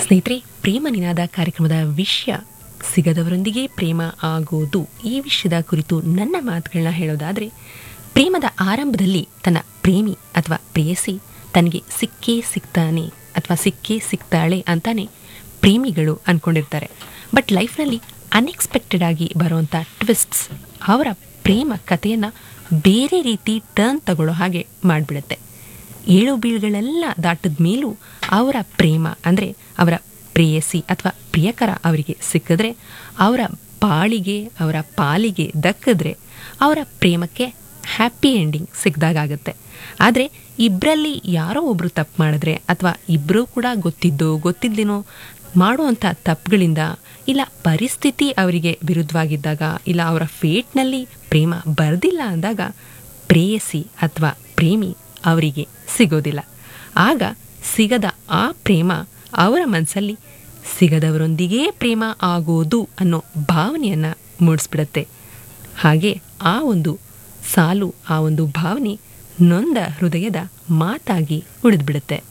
ಸ್ನೇಹಿತರೆ ಪ್ರೇಮ ನಿನಾದ ಕಾರ್ಯಕ್ರಮದ ವಿಷಯ ಸಿಗದವರೊಂದಿಗೆ ಪ್ರೇಮ ಆಗೋದು ಈ ವಿಷಯದ ಕುರಿತು ನನ್ನ ಮಾತುಗಳನ್ನ ಹೇಳೋದಾದರೆ ಪ್ರೇಮದ ಆರಂಭದಲ್ಲಿ ತನ್ನ ಪ್ರೇಮಿ ಅಥವಾ ಪ್ರೇಯಸಿ ತನಗೆ ಸಿಕ್ಕೇ ಸಿಗ್ತಾನೆ ಅಥವಾ ಸಿಕ್ಕೇ ಸಿಗ್ತಾಳೆ ಅಂತಾನೆ ಪ್ರೇಮಿಗಳು ಅಂದ್ಕೊಂಡಿರ್ತಾರೆ ಬಟ್ ಲೈಫ್ನಲ್ಲಿ ಅನ್ಎಕ್ಸ್ಪೆಕ್ಟೆಡ್ ಆಗಿ ಬರುವಂಥ ಟ್ವಿಸ್ಟ್ಸ್ ಅವರ ಪ್ರೇಮ ಕಥೆಯನ್ನು ಬೇರೆ ರೀತಿ ಟರ್ನ್ ತಗೊಳ್ಳೋ ಹಾಗೆ ಮಾಡಿಬಿಡುತ್ತೆ ಏಳು ಬೀಳುಗಳೆಲ್ಲ ದಾಟಿದ ಮೇಲೂ ಅವರ ಪ್ರೇಮ ಅಂದರೆ ಅವರ ಪ್ರೇಯಸಿ ಅಥವಾ ಪ್ರಿಯಕರ ಅವರಿಗೆ ಸಿಕ್ಕಿದ್ರೆ ಅವರ ಬಾಳಿಗೆ ಅವರ ಪಾಲಿಗೆ ದಕ್ಕಿದ್ರೆ ಅವರ ಪ್ರೇಮಕ್ಕೆ ಹ್ಯಾಪಿ ಎಂಡಿಂಗ್ ಸಿಗ್ದಾಗುತ್ತೆ ಆದರೆ ಇಬ್ಬರಲ್ಲಿ ಯಾರೋ ಒಬ್ಬರು ತಪ್ಪು ಮಾಡಿದ್ರೆ ಅಥವಾ ಇಬ್ಬರೂ ಕೂಡ ಗೊತ್ತಿದ್ದೋ ಗೊತ್ತಿದ್ದೇನೋ ಮಾಡುವಂಥ ತಪ್ಪುಗಳಿಂದ ಇಲ್ಲ ಪರಿಸ್ಥಿತಿ ಅವರಿಗೆ ವಿರುದ್ಧವಾಗಿದ್ದಾಗ ಇಲ್ಲ ಅವರ ಫೇಟ್ನಲ್ಲಿ ಪ್ರೇಮ ಬರೆದಿಲ್ಲ ಅಂದಾಗ ಪ್ರೇಯಸಿ ಅಥವಾ ಪ್ರೇಮಿ ಅವರಿಗೆ ಸಿಗೋದಿಲ್ಲ ಆಗ ಸಿಗದ ಆ ಪ್ರೇಮ ಅವರ ಮನಸ್ಸಲ್ಲಿ ಸಿಗದವರೊಂದಿಗೇ ಪ್ರೇಮ ಆಗೋದು ಅನ್ನೋ ಭಾವನೆಯನ್ನು ಮೂಡಿಸ್ಬಿಡತ್ತೆ ಹಾಗೆ ಆ ಒಂದು ಸಾಲು ಆ ಒಂದು ಭಾವನೆ ನೊಂದ ಹೃದಯದ ಮಾತಾಗಿ ಉಳಿದ್ಬಿಡುತ್ತೆ